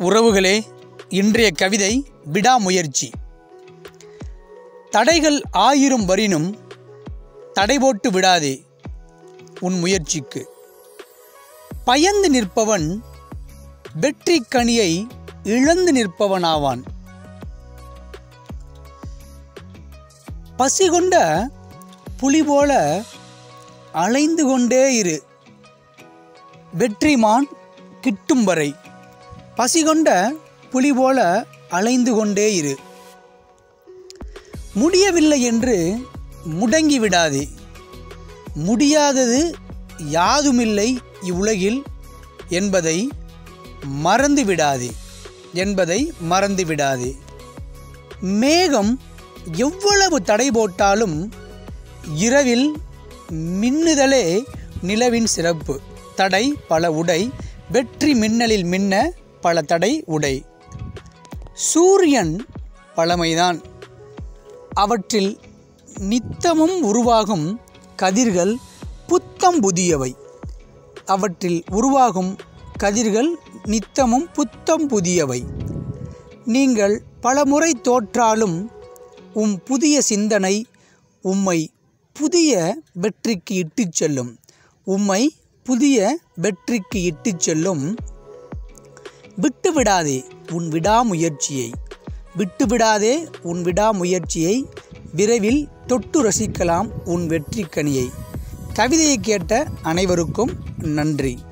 உறவுகளே இன்றைய கவிதை விடாமுயற்சி தடைகள் ஆயிரம் வரினும் தடை போட்டு விடாதே உன் முயற்சிக்கு பயந்து நிற்பவன் வெற்றி கனியை இழந்து நிற்பவனாவான் பசி கொண்ட புலி போல அலைந்து கொண்டே இரு வெற்றிமான் கிட்டும் வரை பசி கொண்ட புலி போல அலைந்து கொண்டே இரு முடியவில்லை என்று முடங்கி விடாதே முடியாதது யாதுமில்லை இவ்வுலகில் என்பதை மறந்து விடாதே என்பதை மறந்து விடாதே மேகம் எவ்வளவு தடை போட்டாலும் இரவில் மின்னுதலே நிலவின் சிறப்பு தடை பல உடை வெற்றி மின்னலில் மின்ன பல தடை உடை சூரியன் பழமைதான் அவற்றில் நித்தமும் உருவாகும் கதிர்கள் புத்தம் புதியவை அவற்றில் உருவாகும் கதிர்கள் நித்தமும் புத்தம் புதியவை நீங்கள் பலமுறை தோற்றாலும் உம் புதிய சிந்தனை உம்மை புதிய வெற்றிக்கு இட்டுச் செல்லும் உம்மை புதிய வெற்றிக்கு இட்டுச் செல்லும் விட்டுவிடாதே உன் விடாமுயற்சியை விட்டுவிடாதே உன் விடாமுயற்சியை விரைவில் தொட்டு ரசிக்கலாம் உன் வெற்றி கனியை கவிதையை கேட்ட அனைவருக்கும் நன்றி